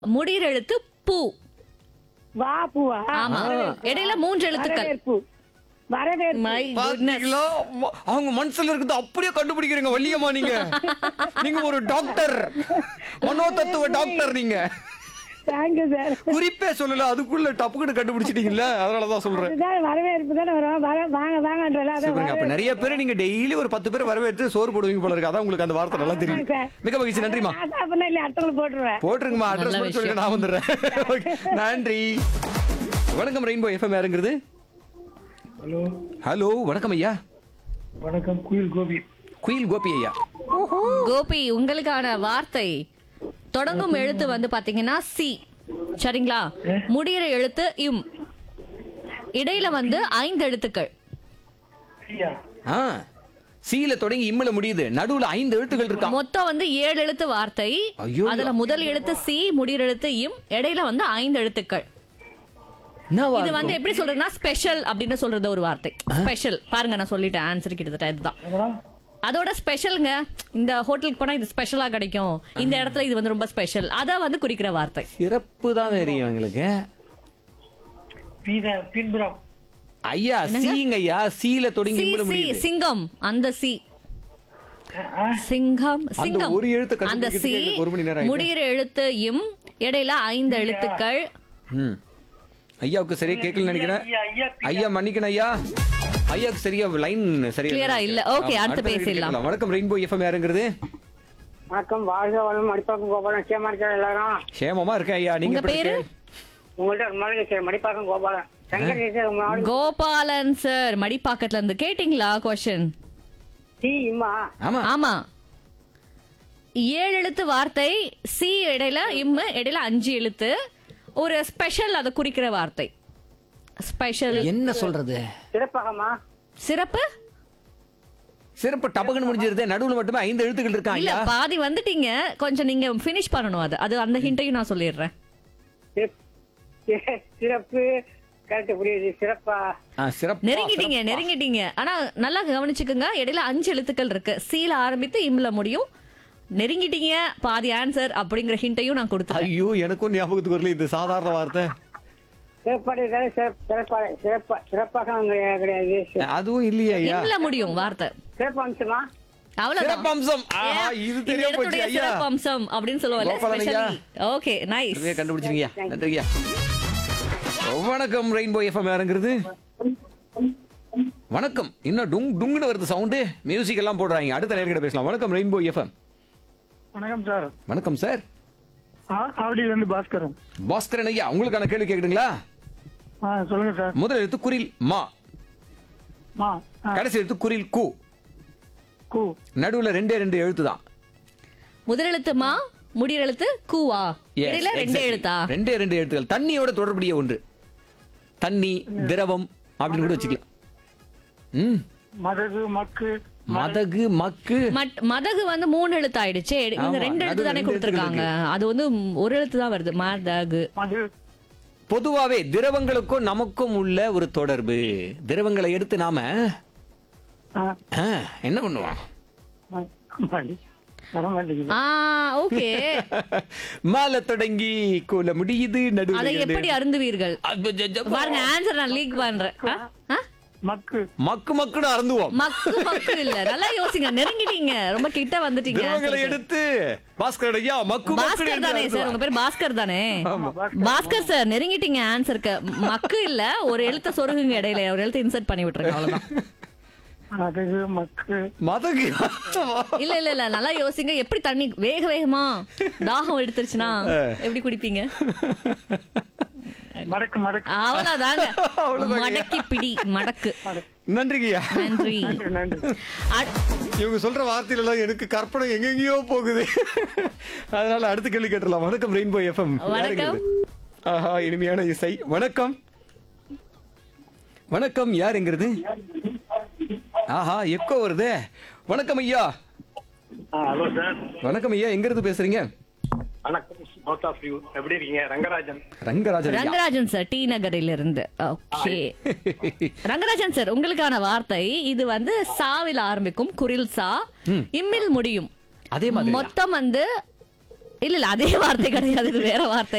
முடியிற எழுத்து பூ வா பூவா ஆமா வரவேற்பு. இடையில மூன்று எழுத்துக்கள் வரவேற்பு வரவேற்பு My goodness. பாத்தீங்களா ம- அவங்க மனசுல இருக்குது அப்படியே கண்டுபிடிக்கிறீங்க வள்ளியம்மா நீங்க நீங்க ஒரு டாக்டர் மனோதத்துவ டாக்டர் நீங்க தேங்க்யூ சார் குறிப்பே சொல்லல அதுக்குள்ள டப்புக்கிட்டு கண்டுபிடிச்சிட்டீங்கல்ல அதனாலதான் சொல்றேன் அதுதான் வரவேற்பு தானே வரும் வர வாங்க வாங்கன்றல அதான் சூப்பருங்க அப்ப நிறைய பேர் நீங்க டெய்லி ஒரு பத்து பேர் வரவேற்று சோறு போடுவீங்க போல இருக்கு அதான் உங்களுக்கு அந்த வார்த்தை நல்லா தெரியும் ஆமாங்க சார். மிக மகிழ்ச்சி நன்றிமா நான் சாப்பிடணும் இல்லையா அடுத்தவங்களுக்கு போட்டுருவேன் போட்டுருங்கம்மா அட்ரஸ் நல்ல மட்டும் சொல்லுங்க நான் வந்துடுறேன் Okay, நன்றி வணக்கம் ரெயின்போ எஃப்எம் யாருங்கிறது ஹலோ ஹலோ வணக்கம் ஐயா வணக்கம் குயில் கோபி குயில் கோபி ஐயா கோபி உங்களுக்கான வார்த்தை தொடங்கும் எழுத்து வந்து பாத்தீங்கன்னா சி சரிங்களா முடியிற எழுத்து இம் இடையில வந்து ஐந்து எழுத்துக்கள் ஐயா ஆ சீல தொடங்கி இம்முல முடியுது நடுவுல ஐந்து எழுத்துக்கள் இருக்கா மொத்தம் வந்து ஏழு எழுத்து வார்த்தை ஐயோ. அதுல முதல் எழுத்து சி முடியிற எழுத்து இம் இடையில வந்து ஐந்து எழுத்துக்கள் என்னவா இது இருக்கும்? வந்து எப்படி சொல்றதுன்னா ஸ்பெஷல் அப்படின்னு சொல்றது ஒரு வார்த்தை ஸ்பெஷல் பாருங்க நான் சொல்லிட்டேன் ஆன்சர் கிட்டத்தட்ட இதுதான் மேடம் அதோட ஸ்பெஷலுங்க இந்த ஹோட்டலுக்கு போனா இது ஸ்பெஷலா கிடைக்கும் இந்த இடத்துல இது வந்து ரொம்ப ஸ்பெஷல் அத வந்து குறிக்கிற வார்த்தை சிறப்பு தான் தெரியும் எங்களுக்கு பீத பின்புறம் ஐயா சீங்க ஐயா சீல தொடங்கி சி இம்முல சி முடியுது சிங்கம் அந்த சி சிங்கம் சிங்கம் ஒரு எழுத்தை அந்த சி கண்டுபிடிக்கிறதுக்கு எனக்கு ஒரு மணி நேரம் ஆயிடுச்சு. முடிகிற எழுத்து இம் இடையில ஐந்து எழுத்துக்கள் ம். ஐயாவுக்கு சரியா கேட்கல நினைக்கிறேன் ஐயா ஐயா ஐயா மன்னிக்கணும் ஐயா ஐயாவுக்கு சரியா லைன் சரியா Clear ஆ இல்ல. Okay, ஆமா, அடுத்து அடுத்த பேசிடலாம். கேட்கலாம். வணக்கம் ரெயின்போ எஃப்எம் யாருங்கிறது வணக்கம் வாழ்க வளம் மடிப்பாக்கம் கோபாலம் சேமா இருக்கிற எல்லாரும் சேமமா இருக்கேன் ஐயா நீங்க உங்க எப்படி பேரு? இருக்கீங்க? உங்கள்ட்ட ரொம்ப நாளைக்கு சரி மடிப்பாக்கம் கோபாலம் சங்கர் சார் உங்க நாடு கோபாலன் சார் மடிப்பாக்கத்துல இருந்து கேட்டிங்களா கொஸ்டின் டி இம்மா ஆமா ஆமா ஏழு எழுத்து வார்த்தை சி இடையில இம்மு இடையில அஞ்சு எழுத்து ஒரு ஸ்பெஷல் அதை குறிக்கிற வார்த்தை ஸ்பெஷல் என்ன சொல்றது சிறப்பாகமா சிறப்பு சிறப்பு டபக்குன்னு முடிஞ்சிருதே நடுவுல மட்டுமே ஐந்து எழுத்துக்கள் இருக்கா இல்ல ஐயா பாதி வந்துட்டீங்க கொஞ்சம் நீங்க ஃபினிஷ் பண்ணணும் அது அது அந்த ஹிண்ட்டையும் நான் சொல்லிடுறேன் சிறப்- சி- சிறப்பு கரெக்ட் புரியுது சிறப்பா ஆ, சிறப்பா, நெருங்கிட்டீங்க சிறப்பா. நெருங்கிட்டீங்க ஆனா நல்லா கவனிச்சுக்கோங்க இடையில அஞ்சு எழுத்துக்கள் இருக்கு சீல ஆரம்பித்து இம்ல முடியும் நெருங்கிட்டீங்க பாதி ஆன்சர் அப்படிங்கிற ஹிண்ட்டையும் நான் கொடுத்தேன் ஐயோ எனக்கும் ஞாபகத்துக்கு வரல இது சாதாரண வார்த்தை சிறப்பாடு சிறப்பா சிறப்பா சிறப்பாக கிடையாது அதுவும் இல்லையா ஐயா சிறப்பு இம்ல முடியும் வார்த்தை சிறப்பம்சமா அவ்வளவுதான் சிறப்பம்சம் ஆஹா, ஏன்? இது இந்த தெரியாம போச்சு இடத்துடைய ஐயா சிறப்பம்சம் அப்படின்னு சொல்லுவாங்க கோபாலன் ஐயா. ஓகே நைஸ் சரியா கண்டுபிடிச்சிருங்க நன்றி ஐயா வணக்கம் ரெயின்போ எஃப்எம் யாருங்கிறது வணக்கம் இன்னும் டுங் டுங்னு வருது சவுண்டு மியூசிக் எல்லாம் போடுறாங்க அடுத்த நேர்கிட்ட பேசலாம் வணக்கம் ரெயின்போ எஃப்எம் வணக்கம் சார் வணக்கம் சார் ஆவடியில இருந்து பாஸ்கரன் பாஸ்கரன் ஐயா உங்களுக்கான கேள்வி கேக்குதுங்களா ஆ சொல்லுங்க சார் முதல் எழுத்து குரில் மா மா ஆ, கடைசி எழுத்து குரில் கு கு நடுவுல ரெண்டே ரெண்டு எழுத்து தான் முதலெழுத்து மா முடியிற எழுத்து கூவா Yes, இடையில ரெண்டே exactly. எழுத்தா ரெண்டே ரெண்டு எழுத்துக்கள் தண்ணியோட தொடர்புடைய ஒன்று தண்ணி திரவம் அப்படின்னு கூட வச்சுக்கலாம் ம் மதகு மக்கு மதகு மக்கு மட் மதகு வந்து மூணு எழுத்து ஆயிடுச்சு இவங்க ஆமா, ரெண்டு எழுத்து நடுவுல தானே ரெண்டு கொடுத்துருக்காங்க அது வந்து ஒரு எழுத்து தான் வருது மதகு மது பொதுவாவே திரவங்களுக்கும் நமக்கும் உள்ள ஒரு தொடர்பு திரவங்களை எடுத்து நாம ஆ, ஆ, என்ன பண்ணுவோம் ம- மடி. வர மாட்டேங்குது ஆ ஓகே மேல தொடங்கி கூல முடியுது அதை நடுவுல எப்படி ரெண்டு- அருந்துவீர்கள் அబ్బஜஜப்பா. பாருங்க ஆன்சர் நான் லீக் பண்றேன் ஆ? ஆ? மக்கு மக்கு மக்குன்னு அறந்துவோம் மக்கு மக்கு இல்ல நல்லா யோசிங்க நெருங்கிட்டீங்க ரொம்ப கிட்ட வந்துட்டீங்க திரவங்களை answer க்கு. எடுத்து பாஸ்கர் ஐயா மக்கு மக்குன்னு பாஸ்கர் எடுத்து தானே சார் அருந்துவோம். உங்க பேர் பாஸ்கர் தானே ஆமா, பாஸ்கர். பாஸ்கர் சார் நெருங்கிட்டீங்க ஆன்சருக்கு மக்கு இல்ல ஒரு எழுத்த சொருகுங்க இடையில ஒரு எழுத்த இன்சர்ட் பண்ணி விட்டுருங்க அவ்வளவுதான் மதகு மக்கு மதகு இல்ல இல்ல இல்ல நல்லா யோசிங்க எப்படி தண்ணி வேக வேகமா தாகம் எடுத்துருச்சுன்னா எப்படி குடிப்பீங்க மடக்கு மடக்கு அவ்வளவுதாங்க அவ்வளவுதாங்க. மடக்கி பிடி மடக்கு நன்றிங்கய்யா நன்றி நன்றி நன்றி அட்- இவங்க சொல்ற வார்த்தையில எல்லாம் எனக்கு கற்பனை எங்கெங்கயோ போகுது அதனால அடுத்த கேள்வி கேட்டுடலாம் வணக்கம் ரெயின்போ எஃப்எம் வணக்கம். ஆஹா இனிமையான இசை வணக்கம் வணக்கம் யாருங்கிறது ஆஹா எக்கோ வருதே வணக்கம் ஐயா ஹலோ சார் வணக்கம் ஐயா எங்க இருந்து பேசுறீங்க வணக்கம் போத் ஆஃப் யூ எப்படி இருக்கீங்க ரங்கராஜன் ரங்கராஜன் ஐயா ரங்கராஜன் சார் டி நகரில் இருந்து ஓகே ரங்கராஜன் சார் உங்களுக்கான வார்த்தை இது வந்து சாவில் ஆரம்பிக்கும் குரில் சா இம்மில் முடியும் அதே மாதிரி மொத்தம் வந்து இல்ல இல்ல அதே வார்த்தை கிடையாது இது வேற வார்த்தை